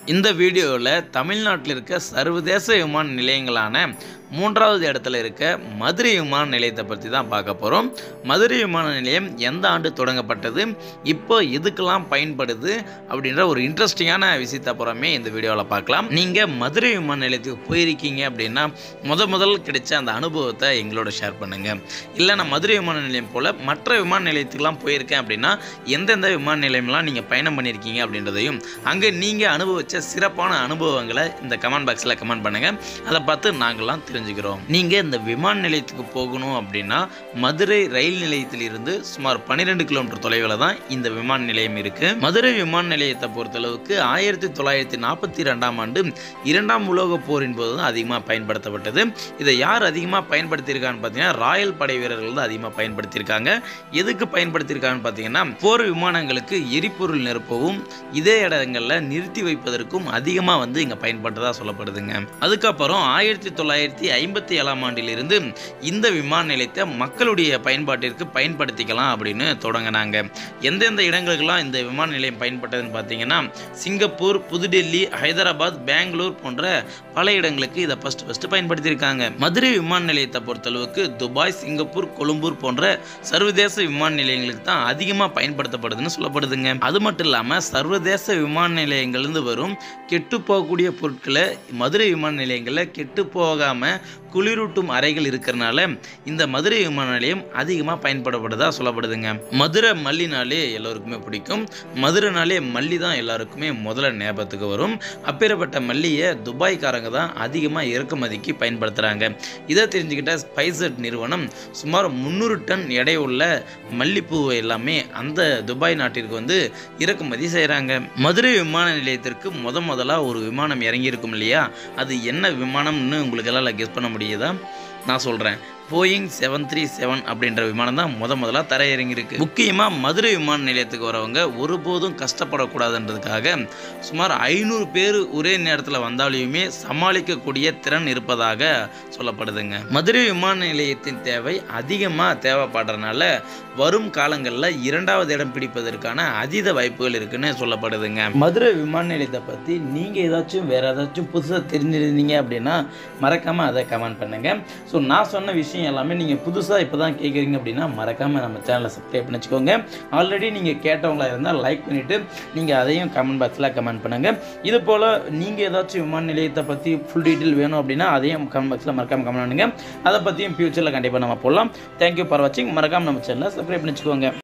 இந்த வீடியோவில் தமிழ்நாட்டில் இருக்க சர்வதேச விமான நிலையங்களான மூன்றாவது இடத்துல இருக்க மதுரை விமான நிலையத்தை பற்றி தான் பார்க்க போகிறோம் மதுரை விமான நிலையம் எந்த ஆண்டு தொடங்கப்பட்டது இப்போ எதுக்கெல்லாம் பயன்படுது அப்படின்ற ஒரு இன்ட்ரெஸ்டிங்கான விஷயத்தை அப்புறமே இந்த வீடியோவில் பார்க்கலாம் நீங்கள் மதுரை விமான நிலையத்துக்கு போயிருக்கீங்க அப்படின்னா முத முதல் கிடைச்ச அந்த அனுபவத்தை எங்களோட ஷேர் பண்ணுங்கள் இல்லை நான் மதுரை விமான நிலையம் போல் மற்ற விமான நிலையத்துக்குலாம் போயிருக்கேன் அப்படின்னா எந்தெந்த விமான நிலையம்லாம் நீங்கள் பயணம் பண்ணியிருக்கீங்க அப்படின்றதையும் அங்கே நீங்கள் அனுபவித்த சிறப்பான அனுபவங்களை இந்த கமெண்ட் பாக்ஸில் கமெண்ட் பண்ணுங்கள் அதை பார்த்து நாங்கள்லாம் தெரிஞ்சுக்கிறோம் நீங்கள் இந்த விமான நிலையத்துக்கு போகணும் அப்படின்னா மதுரை ரயில் நிலையத்திலிருந்து சுமார் பன்னிரெண்டு கிலோமீட்டர் தொலைவில் தான் இந்த விமான நிலையம் இருக்குது மதுரை விமான நிலையத்தை பொறுத்தளவுக்கு ஆயிரத்தி தொள்ளாயிரத்தி நாற்பத்தி ரெண்டாம் ஆண்டு இரண்டாம் உலக போரின் போது தான் அதிகமாக பயன்படுத்தப்பட்டது இதை யார் அதிகமாக பயன்படுத்தியிருக்கான்னு பார்த்தீங்கன்னா ராயல் படை வீரர்கள் தான் அதிகமாக பயன்படுத்தியிருக்காங்க எதுக்கு பயன்படுத்தியிருக்காங்கன்னு பார்த்தீங்கன்னா போர் விமானங்களுக்கு எரிபொருள் நிரப்பவும் இதே இடங்களில் நிறுத்தி வைப்பதற்கும் அதிகமாக வந்து இங்கே பயன்பட்டதாக சொல்லப்படுதுங்க அதுக்கப்புறம் ஆயிரத்தி தொள்ளாயிரத்தி ஐம்பத்தி ஏழாம் ஆண்டிலிருந்து இந்த விமான நிலையத்தை மக்களுடைய பயன்பாட்டிற்கு பயன்படுத்திக்கலாம் அப்படின்னு தொடங்கினாங்க எந்தெந்த இடங்களுக்கெல்லாம் இந்த விமான நிலையம் பயன்பட்டதுன்னு பார்த்தீங்கன்னா சிங்கப்பூர் புதுடெல்லி ஹைதராபாத் பெங்களூர் போன்ற பல இடங்களுக்கு இதை ஃபஸ்ட் ஃபஸ்ட்டு பயன்படுத்தியிருக்காங்க மதுரை விமான நிலையத்தை பொறுத்தளவுக்கு துபாய் சிங்கப்பூர் கொழும்பூர் போன்ற சர்வதேச விமான நிலையங்களுக்கு தான் அதிகமாக பயன்படுத்தப்படுதுன்னு சொல்லப்படுதுங்க அது மட்டும் இல்லாமல் சர்வதேச விமான நிலையங்கள்லேருந்து வரும் கெட்டு போகக்கூடிய பொருட்களை மதுரை விமான நிலையங்களில் கெட்டு போகாமல் குளிரூட்டும் அறைகள் இருக்கிறனால இந்த மதுரை விமான நிலையம் அதிகமாக பயன்படப்படுதா சொல்லப்படுதுங்க மதுரை மல்லினாலே எல்லோருக்குமே பிடிக்கும் மதுரைனாலே மல்லி தான் எல்லாருக்குமே முதல்ல ஞாபகத்துக்கு வரும் அப்பேற்பட்ட மல்லியை துபாய்க்காரங்க தான் அதிகமாக இறக்குமதிக்கு பயன்படுத்துகிறாங்க இதை தெரிஞ்சுக்கிட்ட ஸ்பைசட் நிறுவனம் சுமார் முந்நூறு டன் எடை உள்ள மல்லிப்பூவை எல்லாமே அந்த துபாய் நாட்டிற்கு வந்து இறக்குமதி செய்கிறாங்க மதுரை விமான நிலையத்திற்கு முத முதலாக ஒரு விமானம் இறங்கியிருக்கும் இல்லையா அது என்ன விமானம்னு உங்களுக்கு எல்லாம் கெஸ் பண்ண முடியுதா நான் சொல்கிறேன் போயிங் செவன் த்ரீ செவன் அப்படின்ற விமானம் தான் முத முதலாக தரையிறங்கியிருக்கு முக்கியமாக மதுரை விமான நிலையத்துக்கு வரவங்க ஒருபோதும் கஷ்டப்படக்கூடாதுன்றதுக்காக சுமார் ஐநூறு பேர் ஒரே நேரத்தில் வந்தாலுமே சமாளிக்கக்கூடிய திறன் இருப்பதாக சொல்லப்படுதுங்க மதுரை விமான நிலையத்தின் தேவை அதிகமாக தேவைப்படுறதுனால வரும் காலங்களில் இரண்டாவது இடம் பிடிப்பதற்கான அதீத வாய்ப்புகள் இருக்குன்னு சொல்லப்படுதுங்க மதுரை விமான நிலையத்தை பற்றி நீங்கள் ஏதாச்சும் வேறு ஏதாச்சும் புதுசாக தெரிஞ்சிருந்தீங்க அப்படின்னா மறக்காமல் அதை கமெண்ட் பண்ணுங்கள் ஸோ நான் சொன்ன விஷயம் எல்லாமே நீங்கள் புதுசாக இப்போ தான் கேட்குறீங்க அப்படின்னா மறக்காமல் நம்ம சேனலை சப்ஸ்கிரைப் பண்ணி வச்சுக்கோங்க ஆல்ரெடி நீங்கள் கேட்டவங்களா இருந்தால் லைக் பண்ணிவிட்டு நீங்கள் அதையும் கமெண்ட் பாக்ஸில் கமெண்ட் பண்ணுங்கள் இது போல் நீங்கள் ஏதாச்சும் விமான நிலையத்தை பற்றி ஃபுல் டீட்டெயில் வேணும் அப்படின்னா அதையும் கமெண்ட் பாக்ஸில் மறக்காமல் கமெண்ட் பண்ணுங்கள் அதை பற்றியும் ஃபியூச்சரில் கண்டிப்பாக நம்ம போடலாம் தேங்க்யூ ஃபார் வாட்சிங் மறக்காமல் நம்ம சேனலை சப்ஸ்கிரைப் பண்ணி வச்சுக்கோங்க